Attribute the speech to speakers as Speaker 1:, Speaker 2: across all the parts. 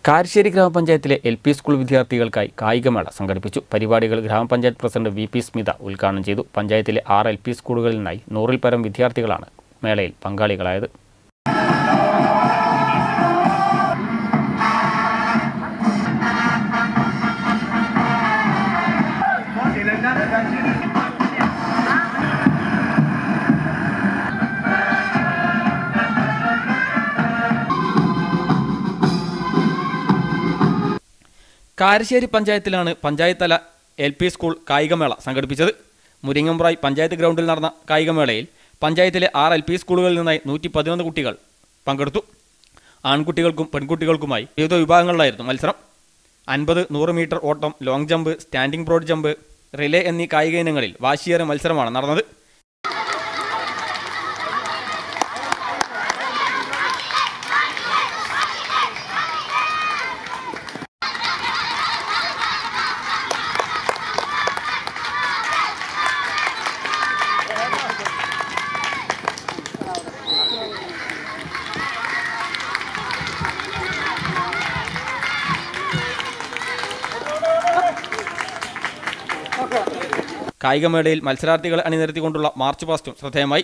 Speaker 1: കാരശ്ശേരി ഗ്രാമപഞ്ചായത്തിലെ L P school വിദ്യാർത്ഥികൾക്കായി കായികമേള സംഘടിപ്പിച്ചു പരിപാടികൾ ഗ്രാമപഞ്ചായത്ത് പ്രസിഡന്റ് വി പി സ്മിത ഉദ്ഘാടനം ചെയ്തു പഞ്ചായത്തിലെ ആറ് എൽ പി സ്കൂളുകളിൽ നിന്നായി നൂറിൽ പരം വിദ്യാർത്ഥികളാണ് മേളയിൽ പങ്കാളികളായത് കാരശ്ശേരി പഞ്ചായത്തിലാണ് പഞ്ചായത്ത് തല എൽ പി സ്കൂൾ കായികമേള സംഘടിപ്പിച്ചത് മുരിങ്ങമ്പ്രായ് പഞ്ചായത്ത് ഗ്രൗണ്ടിൽ നടന്ന കായികമേളയിൽ പഞ്ചായത്തിലെ ആറ് എൽ പി സ്കൂളുകളിൽ നിന്നായി നൂറ്റി പതിനൊന്ന് കുട്ടികൾ പങ്കെടുത്തു ആൺകുട്ടികൾക്കും പെൺകുട്ടികൾക്കുമായി വിവിധ വിഭാഗങ്ങളിലായിരുന്നു മത്സരം അൻപത് നൂറ് മീറ്റർ ഓട്ടം long jump standing broad jump relay എന്നീ കായിക ഇനങ്ങളിൽ വാശിയേറെ മത്സരമാണ് നടന്നത് കായികമേളയിൽ മത്സരാർത്ഥികളെ അണിനിരത്തിക്കൊണ്ടുള്ള മാർച്ച് പാസ്റ്റും ശ്രദ്ധേയമായി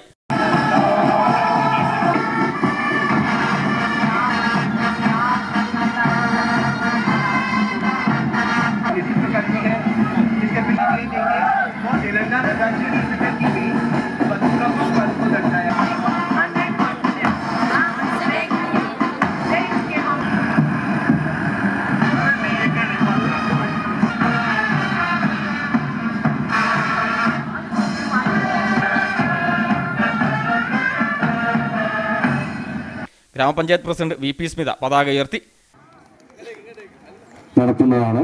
Speaker 2: इसी प्रकार की है इसके पीछे के लिए देंगे तेलंगाना राज्य यूनिवर्सिटी की भी बंधुओं को पद को दर्शाया
Speaker 1: ഗ്രാമപഞ്ചായത്ത് പ്രസിഡന്റ് വി പി സ്മിത പതാക ഉയർത്തി
Speaker 3: നടത്തുന്നതാണ്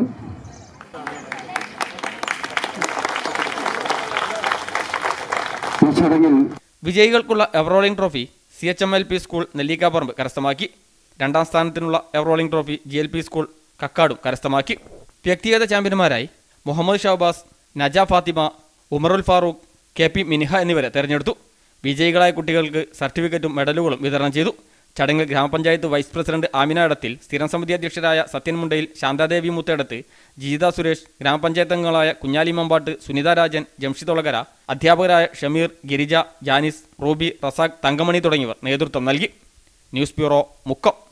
Speaker 3: ഈ ചടങ്ങിൽ
Speaker 1: വിജയികൾക്കുള്ള ever rolling trophy C H M L P school Nellikkaparamba കരസ്ഥമാക്കി രണ്ടാം സ്ഥാനത്തിനുള്ള ever rolling trophy G L P school കക്കാടും കരസ്ഥമാക്കി വ്യക്തിഗത ചാമ്പ്യന്മാരായി മുഹമ്മദ് ഷഹബാസ് നജ ഫാത്തിമ ഉമറുൽ ഫാറൂഖ് കെ പി മിനിഹ എന്നിവരെ തെരഞ്ഞെടുത്തു വിജയികളായ കുട്ടികൾക്ക് സർട്ടിഫിക്കറ്റും മെഡലുകളും വിതരണം ചെയ്തു ചടങ്ങിൽ ഗ്രാമപഞ്ചായത്ത് വൈസ് പ്രസിഡന്റ് ആമിന ഇടത്തിൽ സ്ഥിരം സമിതി അധ്യക്ഷരായ സത്യൻ മുണ്ടയിൽ ശാന്താദേവി മുത്തേടത്ത് ജീത സുരേഷ് ഗ്രാമപഞ്ചായത്ത് അംഗങ്ങളായ കുഞ്ഞാലി മമ്പാട്ട് സുനിത രാജൻ ജംഷിദൊളകര അധ്യാപകരായ ഷമീർ ഗിരിജ ജാനിസ് റൂബി റസാഖ് തങ്കമണി തുടങ്ങിയവർ നേതൃത്വം നൽകി ന്യൂസ് ബ്യൂറോ മുക്കം